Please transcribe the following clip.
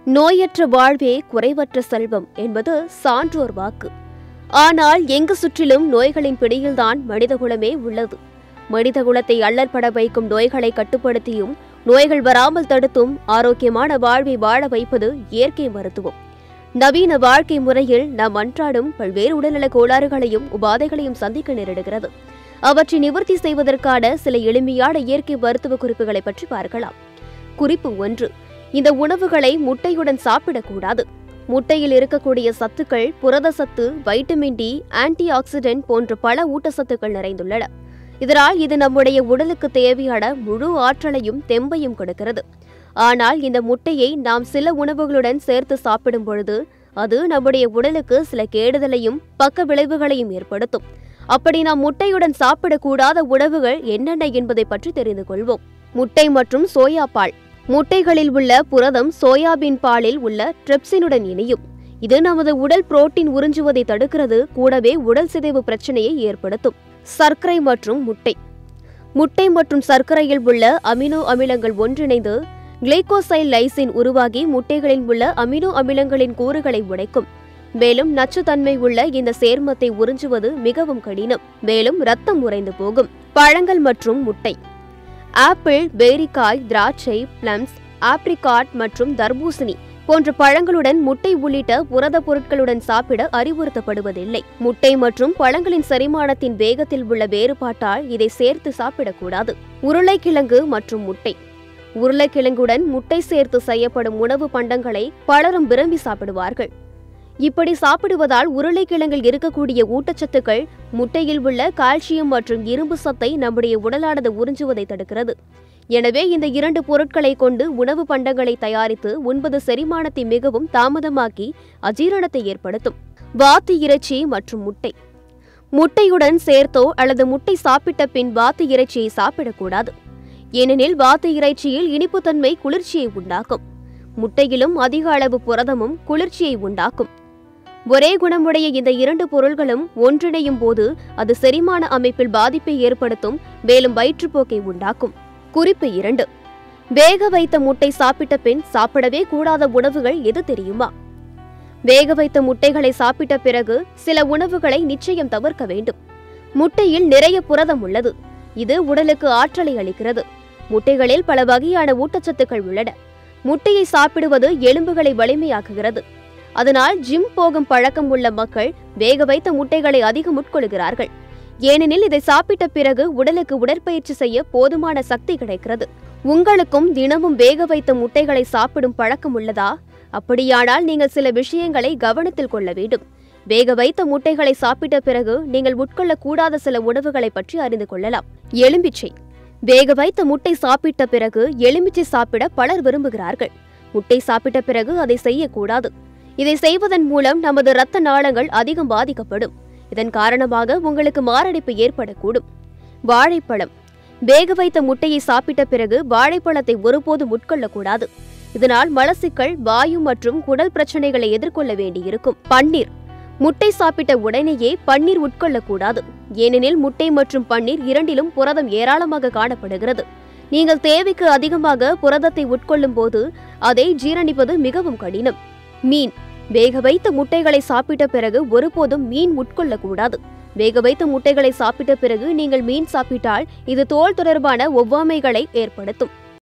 நோயற்ற வாழ்வே குறைவற்ற செல்வம் என்பது சான்றோர் வாக்கு ஆனால் எங்கு சுற்றிலும் நோய்களின் பிடியில்தான் மனிதகுலமே உள்ளது மனிதகுலத்தை அல்லற்பட வைக்கும் நோய்களை கட்டுப்படுத்தியும் நோய்கள் வராமல் தடுத்தும் ஆரோக்கியமான வாழ்வை வாழ வைப்பது இயற்கை மருத்துவம் நவீன வாழ்க்கை முறையில் நாம் அன்றாடும் பல்வேறு உடல்நல கோளாறுகளையும் உபாதைகளையும் சந்திக்க நேரிடுகிறது அவற்றை நிவர்த்தி செய்வதற்கான சில எளிமையான இயற்கை மருத்துவ குறிப்புகளை பற்றி பார்க்கலாம் குறிப்பு ஒன்று இந்த உணவுகளை முட்டையுடன் சாப்பிடக்கூடாது முட்டையில் இருக்கக்கூடிய சத்துக்கள் புரத சத்து வைட்டமின் டி ஆன்டி ஆக்சிடென்ட் போன்ற பல ஊட்டச்சத்துக்கள் நிறைந்துள்ளன இதனால் இது நம்முடைய உடலுக்கு தேவையான முழு ஆற்றலையும் தெம்பையும் கொடுக்கிறது ஆனால் இந்த முட்டையை நாம் சில உணவுகளுடன் சேர்த்து சாப்பிடும் பொழுது அது நம்முடைய உடலுக்கு சில கேடுதலையும் பக்க விளைவுகளையும் ஏற்படுத்தும் அப்படி நாம் முட்டையுடன் சாப்பிடக்கூடாத உணவுகள் என்னென்ன என்பதை பற்றி தெரிந்து கொள்வோம் முட்டை மற்றும் சோயா பால் முட்டைகளில் உள்ள புரதம் சோயாபீன் பாலில் உள்ள ட்ரிப்சினுடன் இணையும் இது நமது உடல் புரோட்டீன் உறிஞ்சுவதை தடுக்கிறது கூடவே உடல் சிதைவு பிரச்சனையை ஏற்படுத்தும் சர்க்கரை மற்றும் முட்டை முட்டை மற்றும் சர்க்கரையில் உள்ள அமினோ அமிலங்கள் ஒன்றிணைந்து கிளைகோசைல் லைசின் உருவாகி முட்டைகளில் உள்ள அமினோ அமிலங்களின் கூறுகளை உடைக்கும் மேலும் நச்சுத்தன்மை உள்ள இந்த சேர்மத்தை உறிஞ்சுவது மிகவும் கடினம் மேலும் ரத்தம் உறைந்து போகும் பழங்கள் மற்றும் முட்டை ஆப்பிள் பேரிக்காய் திராட்சை பிளம்ஸ் ஆப்ரிகாட் மற்றும் தர்பூசணி போன்ற பழங்களுடன் முட்டை உள்ளிட்ட புரத பொருட்களுடன் சாப்பிட அறிவுறுத்தப்படுவதில்லை முட்டை மற்றும் பழங்களின் செரிமானத்தின் வேகத்தில் உள்ள வேறுபாட்டால் இதை சேர்த்து சாப்பிடக்கூடாது உருளைக்கிழங்கு மற்றும் முட்டை உருளைக்கிழங்குடன் முட்டை சேர்த்து செய்யப்படும் உணவு பண்டங்களை பலரும் விரும்பி சாப்பிடுவார்கள் இப்படி சாப்பிடுவதால் உருளைக்கிழங்கில் இருக்கக்கூடிய ஊட்டச்சத்துக்கள் முட்டையில் உள்ள கால்சியம் மற்றும் இரும்பு சத்தை நம்முடைய உடலானது உறிஞ்சுவதை தடுக்கிறது எனவே இந்த இரண்டு பொருட்களை கொண்டு உணவு பண்டங்களை தயாரித்து உண்பது செரிமானத்தை மிகவும் தாமதமாக்கி அஜீரணத்தை ஏற்படுத்தும் வாத்து இறைச்சி மற்றும் முட்டை முட்டையுடன் சேர்த்தோ அல்லது முட்டை சாப்பிட்ட பின் வாத்து இறைச்சியை சாப்பிடக்கூடாது ஏனெனில் வாத்து இறைச்சியில் இனிப்புத்தன்மை குளிர்ச்சியை உண்டாக்கும் முட்டையிலும் அதிக அளவு புரதமும் குளிர்ச்சியை உண்டாக்கும் ஒரே குணமுடைய இந்த இரண்டு பொருள்களும் ஒன்றிணையும் போது அது செரிமான அமைப்பில் பாதிப்பை ஏற்படுத்தும் மேலும் வயிற்றுப்போக்கை உண்டாக்கும் குறிப்பு இரண்டு வேக வைத்த முட்டை சாப்பிட்ட பின் சாப்பிடவே கூடாத உணவுகள் எது தெரியுமா வேக வைத்த முட்டைகளை சாப்பிட்ட பிறகு சில உணவுகளை நிச்சயம் தவிர்க்க வேண்டும் முட்டையில் நிறைய புரதம் உள்ளது இது உடலுக்கு ஆற்றலை அளிக்கிறது முட்டைகளில் பல வகையான ஊட்டச்சத்துக்கள் உள்ளன முட்டையை சாப்பிடுவது எலும்புகளை வலிமையாக்குகிறது அதனால் ஜிம் போகும் பழக்கம் உள்ள மக்கள் வேக வைத்த முட்டைகளை அதிகம் உட்கொள்கிறார்கள் ஏனெனில் இதை சாப்பிட்ட பிறகு உடலுக்கு உடற்பயிற்சி செய்ய போதுமான சக்தி கிடைக்கிறது உங்களுக்கும் தினமும் வேக வைத்த முட்டைகளை சாப்பிடும் பழக்கம் உள்ளதா அப்படியானால் நீங்கள் சில விஷயங்களை கவனத்தில் கொள்ள வேண்டும் வேக வைத்த முட்டைகளை சாப்பிட்ட பிறகு நீங்கள் உட்கொள்ளக்கூடாத சில உணவுகளை பற்றி அறிந்து கொள்ளலாம் எலும்பிச்சை வேக வைத்த முட்டை சாப்பிட்ட பிறகு எலுமிச்சை சாப்பிட பலர் விரும்புகிறார்கள் முட்டை சாப்பிட்ட பிறகு அதை செய்யக்கூடாது இதை செய்வதன் மூலம் நமது இரத்த நாளங்கள் அதிகம் பாதிக்கப்படும் இதன் காரணமாக உங்களுக்கு மாரடைப்பு ஏற்படக்கூடும் வாழைப்பழம் வேக வைத்த முட்டையை சாப்பிட்ட பிறகு வாழைப்பழத்தை ஒருபோதும் உட்கொள்ளக்கூடாது இதனால் மலசிக்கல் வாயு மற்றும் குடல் பிரச்சனைகளை எதிர்கொள்ள வேண்டியிருக்கும் பன்னீர் முட்டை சாப்பிட்ட உடனேயே பன்னீர் உட்கொள்ளக்கூடாது ஏனெனில் முட்டை மற்றும் பன்னீர் இரண்டிலும் புரதம் ஏராளமாக காணப்படுகிறது நீங்கள் தேவைக்கு அதிகமாக புரதத்தை உட்கொள்ளும் போது அதை ஜீரணிப்பது மிகவும் கடினம் மீன் வேக வைத்த முட்டைகளை சாப்பிட்ட பிறகு ஒருபோதும் மீன் உட்கொள்ளக்கூடாது வேக வைத்த முட்டைகளை சாப்பிட்ட பிறகு நீங்கள் மீன் சாப்பிட்டால் இது தோல் தொடர்பான ஒவ்வாமைகளை ஏற்படுத்தும்